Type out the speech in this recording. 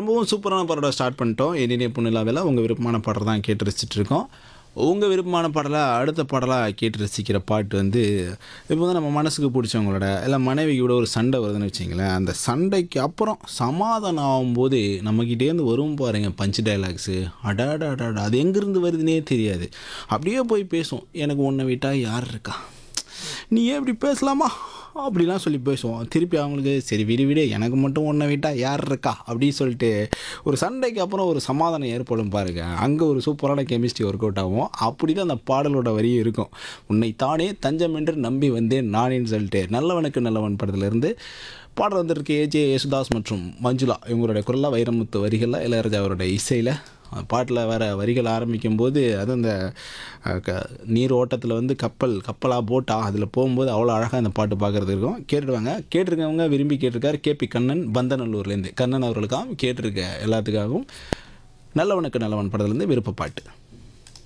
ரொம்பவும் சூப்பரான பாடலை ஸ்டார்ட் பண்ணிட்டோம் என்னென்ன பொண்ணுலாவில் உங்கள் விருப்பமான பாடல் தான் கேட்டு ரசிச்சுட்டு இருக்கோம் உங்கள் விருப்பமான பாடலாக அடுத்த பாடலாக கேட்டு ரசிக்கிற பாட்டு வந்து இப்போ வந்து நம்ம மனசுக்கு பிடிச்சவங்களோட இல்லை மனைவியோட ஒரு சண்டை வருதுன்னு வச்சிங்களேன் அந்த சண்டைக்கு அப்புறம் சமாதானம் ஆகும்போது நம்மக்கிட்டேருந்து வரும் பாருங்க பஞ்ச் டைலாக்ஸு அடாடா அடாடா அது எங்கேருந்து வருதுன்னே தெரியாது அப்படியே போய் பேசும் எனக்கு உன்னை விட்டால் யார் இருக்கா நீ ஏன் இப்படி பேசலாமா அப்படிலாம் சொல்லி பேசுவோம் திருப்பி அவங்களுக்கு சரி விடு விடு எனக்கு மட்டும் ஒன்றை விட்டா யார் இருக்கா அப்படின்னு சொல்லிட்டு ஒரு சண்டைக்கு அப்புறம் ஒரு சமாதானம் ஏற்படும் பாருங்க அங்கே ஒரு சூப்பரான கெமிஸ்ட்ரி ஒர்க் அவுட் ஆகும் அப்படி தான் அந்த பாடலோட வரி இருக்கும் உன்னை தானே தஞ்சம் என்று நம்பி வந்தேன் நானேன்னு சொல்லிட்டு நல்லவனுக்கு நல்லவன் படத்துலேருந்து பாடல் வந்திருக்கு ஏஜே யேசுதாஸ் மற்றும் மஞ்சுளா இவங்களுடைய குரலாக வைரமுத்து வரிகளில் இளையராஜா அவருடைய இசையில் பாட்டில் வர வரிகள் ஆரம்பிக்கும் போது அது அந்த அஹ், க நீர் ஓட்டத்தில் வந்து கப்பல் கப்பலாக போட்டா அதில் போகும்போது அவ்வளோ அழகாக அந்த பாட்டு பார்க்குறது இருக்கும் கேட்டுடுவாங்க கேட்டிருக்கவங்க விரும்பி கேட்டிருக்காரு கேபி கண்ணன் பந்தநல்லூர்லேருந்து கண்ணன் அவர்களுக்காகவும் கேட்டிருக்க எல்லாத்துக்காகவும் நல்லவனுக்கு நல்லவன் படத்துலேருந்து விருப்ப பாட்டு